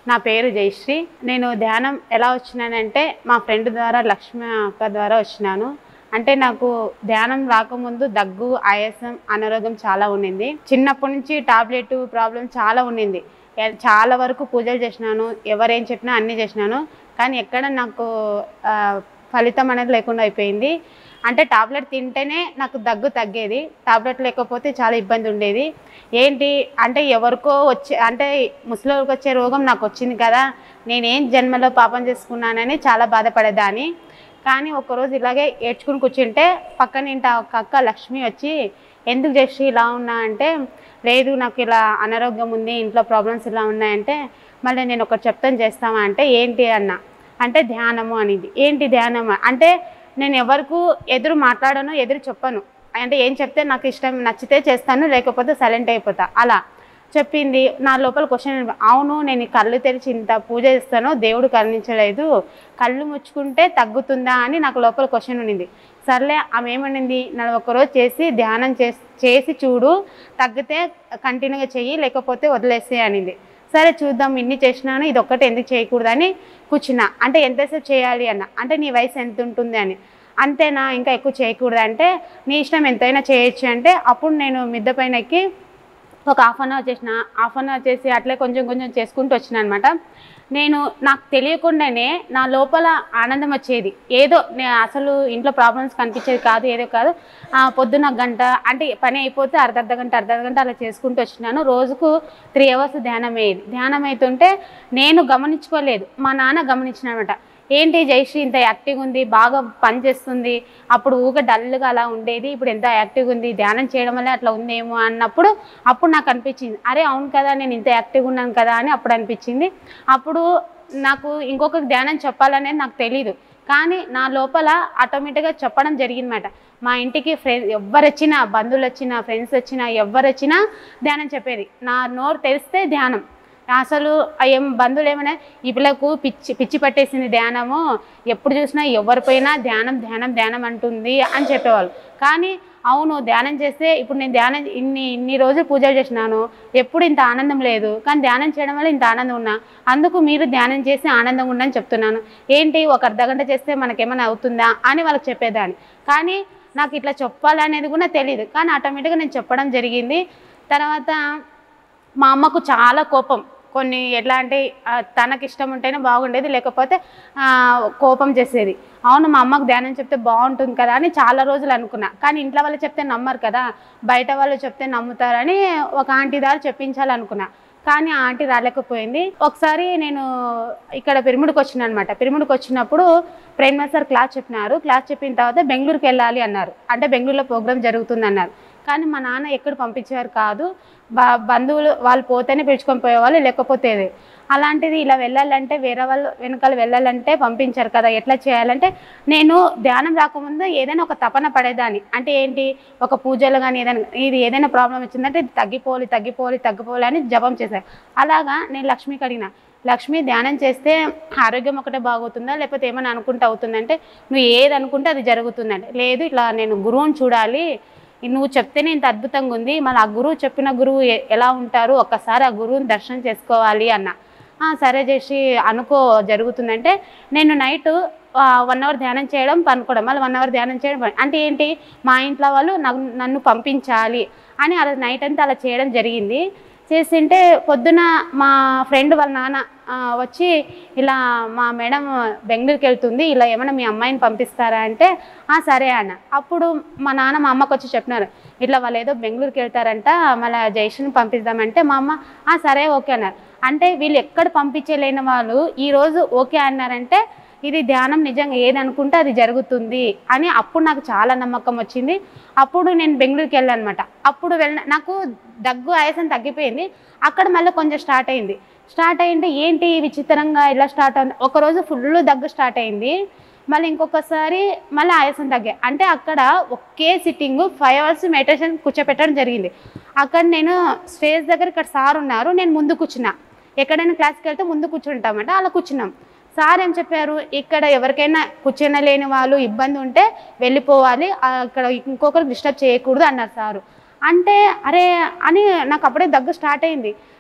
నా పేరు జయశ్రీ నేను ధ్యానం ఎలా వచ్చినానంటే మా ఫ్రెండ్ ద్వారా లక్ష్మి అక్క ద్వారా వచ్చినాను అంటే నాకు ధ్యానం రాకముందు దగ్గు ఆయాసం అనారోగ్యం చాలా ఉండింది చిన్నప్పటి నుంచి టాబ్లెట్ ప్రాబ్లం చాలా ఉండింది ఎ- చాలా వరకు పూజలు చేసినాను ఎవరేం చెప్పినా అన్నీ చేసినాను కానీ ఎక్కడ నాకు ఆ, ఫలితం అనేది లేకుండా అయిపోయింది అంటే టాబ్లెట్ తింటేనే నాకు దగ్గు తగ్గేది టాబ్లెట్ లేకపోతే చాలా ఇబ్బంది ఉండేది ఏంటి అంటే ఎవరికో వచ్చే అంటే ముసలికి వచ్చే రోగం నాకు వచ్చింది కదా నేనేం జన్మలో పాపం చేసుకున్నానని చాలా బాధపడేదాన్ని కానీ ఒకరోజు ఇలాగే ఏడ్చుకుని కూర్చుంటే పక్కన ఇంట ఒక అక్క లక్ష్మి వచ్చి ఎందుకు చేసి ఇలా ఉన్నా అంటే లేదు నాకు ఇలా అనారోగ్యం ఉంది ఇంట్లో ప్రాబ్లమ్స్ ఇలా ఉన్నాయంటే మళ్ళీ నేను ఒకటి చెప్తాను చేస్తామా అంటే ఏంటి అన్న అంటే ధ్యానము అనేది ఏంటి ధ్యానము అంటే నేను ఎవరికి ఎదురు మాట్లాడను ఎదురు చెప్పను అంటే ఏం చెప్తే నాకు ఇష్టం నచ్చితే చేస్తాను లేకపోతే సైలెంట్ అయిపోతా అలా చెప్పింది నా లోపల క్వశ్చన్ అవును నేను ఈ కళ్ళు తెరిచి ఇంత పూజ చేస్తాను దేవుడు కరుణించలేదు కళ్ళు ముచ్చుకుంటే తగ్గుతుందా అని నాకు లోపల క్వశ్చన్ ఉండింది సర్లే ఆమె ఏమనింది నన్ను ఒకరోజు చేసి ధ్యానం చేసి చేసి చూడు తగ్గితే కంటిన్యూగా చెయ్యి లేకపోతే వదిలేసే అనింది సరే చూద్దాం ఇన్ని చేసినాను ఇది ఒక్కటి ఎందుకు చేయకూడదని కూర్చున్నా అంటే ఎంతసేపు చేయాలి అన్న అంటే నీ వయసు ఎంత ఉంటుంది అని అంతేనా ఇంకా ఎక్కువ చేయకూడదు అంటే నీ ఇష్టం ఎంతైనా చేయొచ్చు అంటే అప్పుడు నేను మిద్ద పైన ఎక్కి ఒక హాఫ్ అన్ అవర్ చేసిన హాఫ్ అన్ అవర్ చేసి అట్లే కొంచెం కొంచెం చేసుకుంటూ వచ్చిన అనమాట నేను నాకు తెలియకుండానే నా లోపల ఆనందం వచ్చేది ఏదో నే అసలు ఇంట్లో ప్రాబ్లమ్స్ కనిపించేది కాదు ఏదో కాదు ఆ, పొద్దున్న గంట అంటే పని అయిపోతే అర్ధ అర్ధ గంట అర్ధ అర్ధ గంట అలా చేసుకుంటూ వచ్చినాను రోజుకు త్రీ అవర్స్ ధ్యానం అయ్యేది ధ్యానం అవుతుంటే నేను గమనించుకోలేదు మా నాన్న గమనించిన అనమాట ఏంటి జయశ్రీ ఇంత యాక్టివ్గా ఉంది బాగా పని చేస్తుంది అప్పుడు ఊగ డల్గా అలా ఉండేది ఇప్పుడు ఎంత యాక్టివ్గా ఉంది ధ్యానం చేయడం వల్ల అట్లా ఉందేమో అన్నప్పుడు అప్పుడు నాకు అనిపించింది అరే అవును కదా నేను ఇంత యాక్టివ్గా ఉన్నాను కదా అని అప్పుడు అనిపించింది అప్పుడు నాకు ఇంకొక ధ్యానం చెప్పాలనేది నాకు తెలీదు కానీ నా లోపల ఆటోమేటిక్గా చెప్పడం జరిగిందన్నమాట మా ఇంటికి ఫ్రెండ్ ఎవ్వరు వచ్చినా బంధువులు వచ్చినా ఫ్రెండ్స్ వచ్చినా ఎవ్వరు వచ్చినా ధ్యానం చెప్పేది నా నోరు తెరిస్తే ధ్యానం అసలు ఏం బంధువులు ఏమైనా ఈ పిల్లకు పిచ్చి పిచ్చి పట్టేసింది ధ్యానము ఎప్పుడు చూసినా ఎవరి పోయినా ధ్యానం ధ్యానం ధ్యానం అంటుంది అని చెప్పేవాళ్ళు కానీ అవును ధ్యానం చేస్తే ఇప్పుడు నేను ధ్యానం ఇన్ని ఇన్ని రోజులు పూజలు చేసినాను ఎప్పుడు ఇంత ఆనందం లేదు కానీ ధ్యానం చేయడం వల్ల ఇంత ఆనందం ఉన్నా అందుకు మీరు ధ్యానం చేసి ఆనందంగా ఉండని చెప్తున్నాను ఏంటి ఒక అర్ధ గంట చేస్తే మనకేమైనా అవుతుందా అని వాళ్ళకి చెప్పేదాన్ని కానీ నాకు ఇట్లా చెప్పాలనేది కూడా తెలియదు కానీ ఆటోమేటిక్గా నేను చెప్పడం జరిగింది తర్వాత మా అమ్మకు చాలా కోపం కొన్ని ఎట్లా అంటే ఆ, తనకి ఇష్టం ఉంటేనే బాగుండేది లేకపోతే ఆ, కోపం చేసేది అవును మా అమ్మకు ధ్యానం చెప్తే బాగుంటుంది కదా అని చాలా రోజులు అనుకున్నా కానీ ఇంట్లో వాళ్ళు చెప్తే నమ్మరు కదా బయట వాళ్ళు చెప్తే నమ్ముతారని ఒక ఆంటీ దారి చెప్పించాలనుకున్నా కానీ ఆ ఆంటీ రాలేకపోయింది ఒకసారి నేను ఇక్కడ పిరమిడ్కి వచ్చిన అనమాట పిరమిడ్కి వచ్చినప్పుడు ప్రేమ సార్ క్లాస్ చెప్పినారు క్లాస్ చెప్పిన తర్వాత బెంగళూరుకి వెళ్ళాలి అన్నారు అంటే బెంగళూరులో ప్రోగ్రామ్ జరుగుతుంది అన్నారు కానీ మా నాన్న ఎక్కడ పంపించేవారు కాదు బ బంధువులు వాళ్ళు పోతేనే పిలుచుకొని పోయేవాళ్ళు లేకపోతే ఇది. అలాంటిది ఇలా వెళ్ళాలంటే వేరే వాళ్ళు వెనకాల వెళ్ళాలంటే పంపించారు కదా ఎట్లా చేయాలంటే నేను ధ్యానం రాకముందు ఏదైనా ఒక తపన పడేదాన్ని అంటే ఏంటి ఒక పూజలు కానీ ఏదైనా ఇది ఏదైనా ప్రాబ్లం వచ్చిందంటే ఇది తగ్గిపోవాలి తగ్గిపోవాలి తగ్గిపోవాలి అని జపం చేశాను అలాగా నేను లక్ష్మికి అడిగిన లక్ష్మి ధ్యానం చేస్తే ఆరోగ్యం ఒకటే బాగుతుందా లేకపోతే ఏమైనా అనుకుంటే అవుతుందంటే నువ్వు ఏది అనుకుంటే అది జరుగుతుందంటే లేదు ఇట్లా నేను గురువుని చూడాలి నువ్వు చెప్తేనే ఇంత అద్భుతంగా ఉంది మళ్ళీ ఆ గురువు చెప్పిన గురువు ఎ- ఎలా ఉంటారు ఒక్కసారి ఆ గురువుని దర్శనం చేసుకోవాలి అన్న "ఆ, సరే చేసి అనుకో జరుగుతుందంటే నేను నైట్ వన్ అవర్ ధ్యానం చేయడం పనుకోవడం మళ్ళీ వన్ అవర్ ధ్యానం చేయడం పను- అంటే ఏంటి మా ఇంట్లో వాళ్ళు నన్ను నన్ను పంపించాలి అని అలా నైట్ అంతా అలా చేయడం జరిగింది చేసింటే పొద్దున మా ఫ్రెండ్ వాళ్ళ నాన్న ఆ, వచ్చి ఇలా మా మేడం బెంగళూరుకి వెళ్తుంది ఇలా ఏమైనా మీ అమ్మాయిని పంపిస్తారా అంటే "ఆ, సరే అన్న అప్పుడు మా నాన్న మా అమ్మకు వచ్చి చెప్పినారు ఇట్లా వాళ్ళు ఏదో బెంగళూరుకి వెళ్తారంట మళ్ళీ జైషన్ పంపిద్దామంటే మా అమ్మ "ఆ, సరే ఓకే అన్నారు అంటే వీళ్ళు ఎక్కడ పంపించలేని వాళ్ళు ఈరోజు ఓకే అన్నారంటే ఇది ధ్యానం నిజంగా ఏది అనుకుంటే అది జరుగుతుంది అని అప్పుడు నాకు చాలా నమ్మకం వచ్చింది అప్పుడు నేను బెంగళూరుకి వెళ్ళాను అనమాట అప్పుడు వెళ్ళ నాకు దగ్గు ఆయాసం తగ్గిపోయింది అక్కడ మళ్ళీ కొంచెం స్టార్ట్ అయింది స్టార్ట్ అయ్యింటే ఏంటి విచిత్రంగా ఇలా స్టార్ట్ అయింది ఒకరోజు ఫుల్ దగ్గు స్టార్ట్ అయింది మళ్ళీ ఇంకొకసారి మళ్ళీ ఆయాసం తగ్గాయి అంటే అక్కడ ఒకే సిట్టింగ్ ఫైవ్ అవర్స్ మెడిటేషన్ కూర్చోపెట్టడం జరిగింది అక్కడ నేను స్టేజ్ దగ్గర ఇక్కడ సార్ ఉన్నారు నేను ముందు కూర్చున్నా ఎక్కడైనా క్లాస్కి వెళ్తే ముందు కూర్చుంటామంట అలా కూర్చున్నాం సార్ ఏం చెప్పారు ఇక్కడ ఎవరికైనా కూర్చొనలేని వాళ్ళు ఇబ్బంది ఉంటే వెళ్ళిపోవాలి ఆ, ఇక్కడ ఇంకొకరు డిస్టర్బ్ చేయకూడదు అన్నారు సారు అంటే అరే అని నాకు అప్పుడే దగ్గు స్టార్ట్ అయింది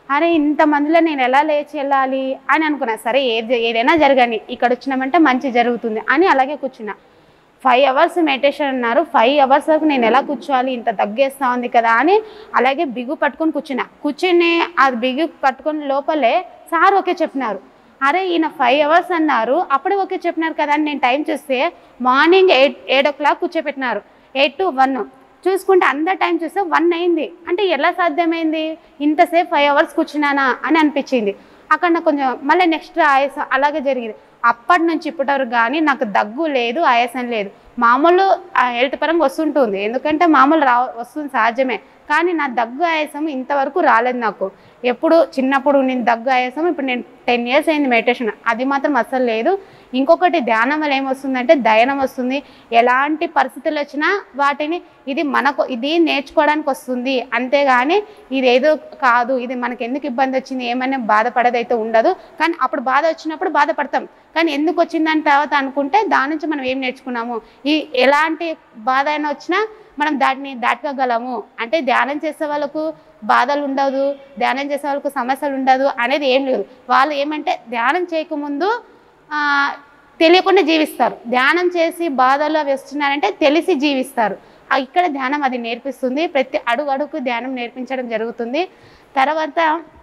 అరే ఇంతమందిలో నేను ఎలా లేచి వెళ్ళాలి అని అనుకున్నా సరే ఏది ఏదైనా జరగని ఇక్కడ వచ్చినామంటే మంచి జరుగుతుంది అని అలాగే కూర్చున్నా ఫైవ్ అవర్స్ మెడిటేషన్ అన్నారు ఫైవ్ అవర్స్ వరకు నేను ఎలా కూర్చోవాలి ఇంత దగ్గేస్తా ఉంది కదా అని అలాగే బిగు పట్టుకొని కూర్చున్నా కూర్చుని అది బిగు పట్టుకొని లోపలే సార్ ఓకే చెప్పినారు అరే ఈయన ఫైవ్ అవర్స్ అన్నారు అప్పుడే ఓకే చెప్పినారు కదా అని నేను టైం చూస్తే morning eight eight o'clock కూర్చోపెట్టినారు ఎయిట్ టు వన్ చూసుకుంటే అందరు టైం చూస్తే వన్ అయింది అంటే ఎలా సాధ్యమైంది ఇంతసేపు ఫైవ్ అవర్స్ కూర్చున్నానా అని అనిపించింది అక్కడ నాకు కొంచెం మళ్ళీ నెక్స్ట్ ఆయాసం అలాగే జరిగింది అప్పటి నుంచి ఇప్పటి వరకు కానీ నాకు దగ్గు లేదు ఆయాసం లేదు మామూలు హెల్త్ పరంగా వస్తుంటుంది ఎందుకంటే మామూలు రా వస్తుంది సహజమే కానీ నా దగ్గు ఆయాసం ఇంతవరకు రాలేదు నాకు ఎప్పుడు చిన్నప్పుడు నేను దగ్గు ఆయాసం ఇప్పుడు నేను టెన్ ఇయర్స్ అయింది మెడిటేషన్ అది మాత్రం అస్సలు లేదు ఇంకొకటి ధ్యానం వల్ల ఏమొస్తుందంటే దయనం వస్తుంది ఎలాంటి పరిస్థితులు వచ్చినా వాటిని ఇది మనకు ఇది నేర్చుకోవడానికి వస్తుంది అంతేగాని ఇది ఏదో కాదు ఇది మనకి ఎందుకు ఇబ్బంది వచ్చింది ఏమైనా బాధపడదైతే ఉండదు కానీ అప్పుడు బాధ వచ్చినప్పుడు బాధపడతాం కానీ ఎందుకు వచ్చిందని తర్వాత అనుకుంటే దాని నుంచి మనం ఏం నేర్చుకున్నాము ఈ ఎలాంటి బాధ అయినా వచ్చినా మనం దాటిని దాటుకోగలము అంటే ధ్యానం చేసే వాళ్ళకు బాధలు ఉండదు ధ్యానం చేసే వాళ్ళకు సమస్యలు ఉండదు అనేది ఏం లేదు వాళ్ళు ఏమంటే ధ్యానం చేయకముందు ఆ, తెలియకుండా జీవిస్తారు ధ్యానం చేసి బాధలు అవి వస్తున్నారంటే తెలిసి జీవిస్తారు ఆ, ఇక్కడ ధ్యానం అది నేర్పిస్తుంది ప్రతి అడుగు అడుగు ధ్యానం నేర్పించడం జరుగుతుంది తర్వాత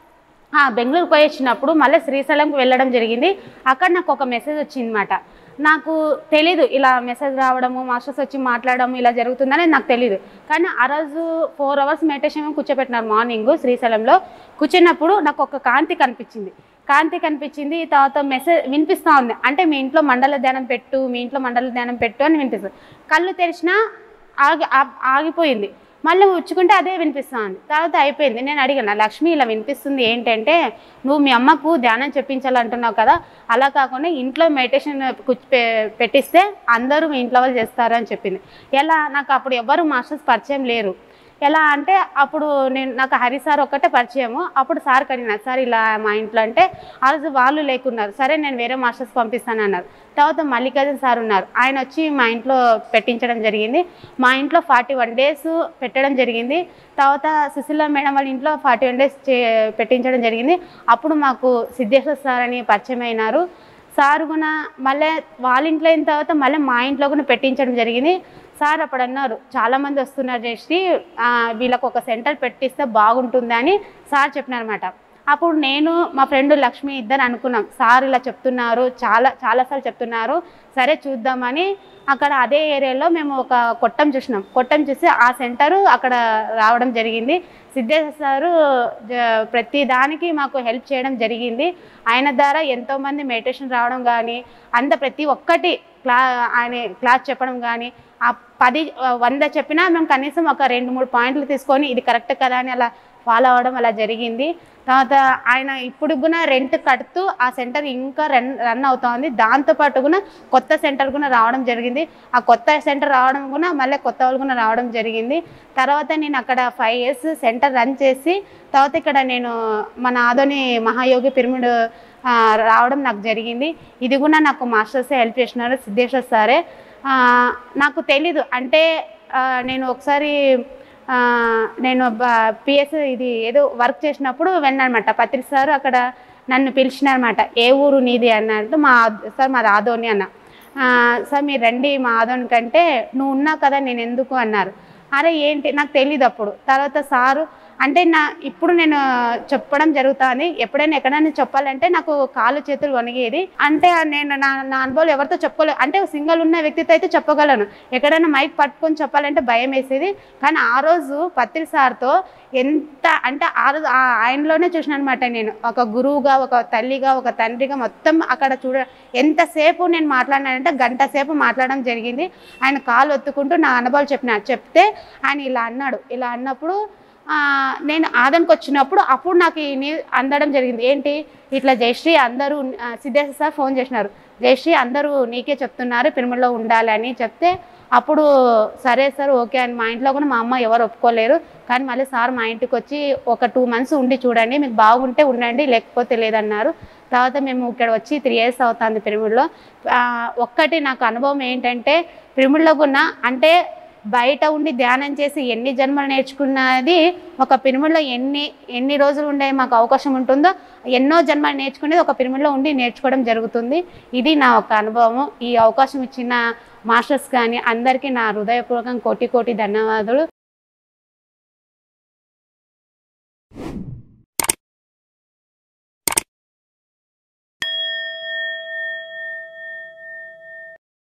ఆ, బెంగళూరు పోయి వచ్చినప్పుడు మళ్ళీ శ్రీశైలంకి వెళ్ళడం జరిగింది అక్కడ నాకు ఒక మెసేజ్ వచ్చిందన్నమాట నాకు తెలీదు ఇలా మెసేజ్ రావడము మాస్టర్స్ వచ్చి మాట్లాడడం ఇలా జరుగుతుందని నాకు తెలీదు కానీ ఆ రోజు ఫోర్ అవర్స్ మెడిటేషన్ కూర్చోబెట్టినారు మార్నింగ్ శ్రీశైలంలో కూర్చున్నప్పుడు నాకు ఒక కాంతి కనిపించింది కాంతి కనిపించింది తర్వాత మెసేజ్ వినిపిస్తూ ఉంది అంటే మీ ఇంట్లో మండల ధ్యానం పెట్టు మీ ఇంట్లో మండల ధ్యానం పెట్టు అని వినిపిస్తుంది కళ్ళు తెరిచినా ఆగి ఆ- ఆగిపోయింది మళ్ళీ ఉచ్చుకుంటే అదే వినిపిస్తుంది తర్వాత అయిపోయింది నేను అడిగాను లక్ష్మి ఇలా వినిపిస్తుంది ఏంటంటే నువ్వు మీ అమ్మకు ధ్యానం చెప్పించాలంటున్నావు కదా అలా కాకుండా ఇంట్లో మెడిటేషన్ కూర్చు పె- పెట్టిస్తే అందరూ మీ ఇంట్లో వాళ్ళు చేస్తారు అని చెప్పింది ఎలా నాకు అప్పుడు ఎవరు మాస్టర్స్ పరిచయం లేరు ఎలా అంటే అప్పుడు నేను నాకు హరి సార్ ఒక్కటే పరిచయము అప్పుడు సార్ కడిగిన సార్ ఇలా మా ఇంట్లో అంటే ఆ రోజు వాళ్ళు లేకున్నారు సరే నేను వేరే మాస్టర్స్ పంపిస్తాను అన్నారు తర్వాత మల్లికార్జున సార్ ఉన్నారు ఆయన వచ్చి మా ఇంట్లో పెట్టించడం జరిగింది మా ఇంట్లో ఫార్టీ వన్ డేస్ పెట్టడం జరిగింది తర్వాత సుశీల మేడం వాళ్ళ ఇంట్లో ఫార్టీ వన్ డేస్ పెట్టించడం జరిగింది అప్పుడు మాకు సిద్ధేశ్వర సార్ అని పరిచయం అయినారు సార్ కూడా మళ్ళీ వాళ్ళ ఇంట్లో అయిన తర్వాత మళ్ళీ మా ఇంట్లో కూడా పెట్టించడం జరిగింది సార్ అప్పుడు అన్నారు చాలామంది వస్తున్నారు చేసి ఆ, వీళ్ళకు ఒక సెంటర్ పెట్టిస్తే బాగుంటుంది అని సార్ చెప్పినారన్నమాట అప్పుడు నేను మా ఫ్రెండ్ లక్ష్మి ఇద్దరు అనుకున్నాం సార్ ఇలా చెప్తున్నారు చాలా చాలాసార్లు చెప్తున్నారు సరే చూద్దామని అక్కడ అదే ఏరియాలో మేము ఒక కొట్టం చూసినాం కొట్టం చూసి ఆ సెంటరు అక్కడ రావడం జరిగింది సిద్ధేశ్వర సారు జ- ప్రతి దానికి మాకు హెల్ప్ చేయడం జరిగింది ఆయన ద్వారా ఎంతోమంది మెడిటేషన్ రావడం కానీ అంత ప్రతి ఒక్కటి క్లా ఆయన క్లాస్ చెప్పడం కానీ ఆ పది ఆ, వంద చెప్పినా మేము కనీసం ఒక రెండు మూడు పాయింట్లు తీసుకొని ఇది కరెక్ట్ కదా అని అలా ఫాలో అవ్వడం అలా జరిగింది తర్వాత ఆయన ఇప్పుడు కూడా రెంట్ కడుతూ ఆ సెంటర్ ఇంకా రన్ రన్ అవుతోంది దాంతోపాటు కూడా కొత్త సెంటర్ కూడా రావడం జరిగింది ఆ కొత్త సెంటర్ రావడం కూడా మళ్ళీ కొత్త వాళ్ళు కూడా రావడం జరిగింది తర్వాత నేను అక్కడ ఫైవ్ ఇయర్స్ సెంటర్ రన్ చేసి తర్వాత ఇక్కడ నేను మన ఆదోని మహాయోగి పిరమిడ్ ఆ, రావడం నాకు జరిగింది ఇది కూడా నాకు మాస్టర్సే హెల్ప్ చేసినారు సిద్ధేశ్వర్ సారే ఆ, నాకు తెలీదు అంటే ఆ, నేను ఒకసారి ఆ, నేను పిఎస్ ఇది ఏదో వర్క్ చేసినప్పుడు వెళ్ళానమాట పత్రిక సార్ అక్కడ నన్ను పిలిచినారన్నమాట ఏ ఊరు నీది అన్నట్టు మా సార్ మాది ఆదోని అన్న ఆ, సార్ మీరు రండి మా ఆదోని కంటే నువ్వు ఉన్నావు కదా నేను ఎందుకు అన్నారు అరే ఏంటి నాకు తెలియదు అప్పుడు తర్వాత సారు అంటే నా ఇప్పుడు నేను చెప్పడం జరుగుతుంది ఎప్పుడైనా ఎక్కడైనా చెప్పాలంటే నాకు కాళ్ళు చేతులు వణిగేది అంటే నేను నా నా అనుభవాలు ఎవరితో చెప్పుకోలేదు అంటే సింగల్ ఉన్న వ్యక్తితో అయితే చెప్పగలను ఎక్కడైనా మైక్ పట్టుకొని చెప్పాలంటే భయం వేసేది కానీ ఆ రోజు పత్రి సార్తో ఎంత అంటే ఆ రోజు ఆ- ఆయనలోనే చూసిన అనమాట నేను ఒక గురువుగా ఒక తల్లిగా ఒక తండ్రిగా మొత్తం అక్కడ చూడ ఎంతసేపు నేను మాట్లాడినానంటే గంట సేపు మాట్లాడడం జరిగింది ఆయన కాలు ఒత్తుకుంటూ నా అనుభవాలు చెప్పిన చెప్తే ఆయన ఇలా అన్నాడు ఇలా అన్నప్పుడు ఆ, నేను ఆదనికి వచ్చినప్పుడు అప్పుడు నాకు ఈ న్యూ అందడం జరిగింది ఏంటి ఇట్లా జయశ్రీ అందరూ ఆ, సిద్ధేశ్వర సార్ ఫోన్ చేసినారు జయశ్రీ అందరూ నీకే చెప్తున్నారు పిరమిడ్లో ఉండాలని చెప్తే అప్పుడు సరే సార్ ఓకే అని మా ఇంట్లో కూడా మా అమ్మ ఎవరు ఒప్పుకోలేరు కానీ మళ్ళీ సార్ మా ఇంటికి వచ్చి ఒక టూ మంత్స్ ఉండి చూడండి మీకు బాగుంటే ఉండండి లేకపోతే లేదన్నారు తర్వాత మేము ఇక్కడ వచ్చి త్రీ ఇయర్స్ అవుతుంది పిరమిడ్లో ఆ, ఒక్కటి నాకు అనుభవం ఏంటంటే పిరమిడ్లో కూడా అంటే బయట ఉండి ధ్యానం చేసి ఎన్ని జన్మలు నేర్చుకున్నది ఒక పిరమిడ్లో ఎన్ని ఎన్ని రోజులు ఉండే మాకు అవకాశం ఉంటుందో ఎన్నో జన్మలు నేర్చుకునేది ఒక పిరమిడ్లో ఉండి నేర్చుకోవడం జరుగుతుంది ఇది నా ఒక అనుభవము ఈ అవకాశం ఇచ్చిన మాస్టర్స్ కానీ అందరికీ నా హృదయపూర్వకం కోటి కోటి ధన్యవాదాలు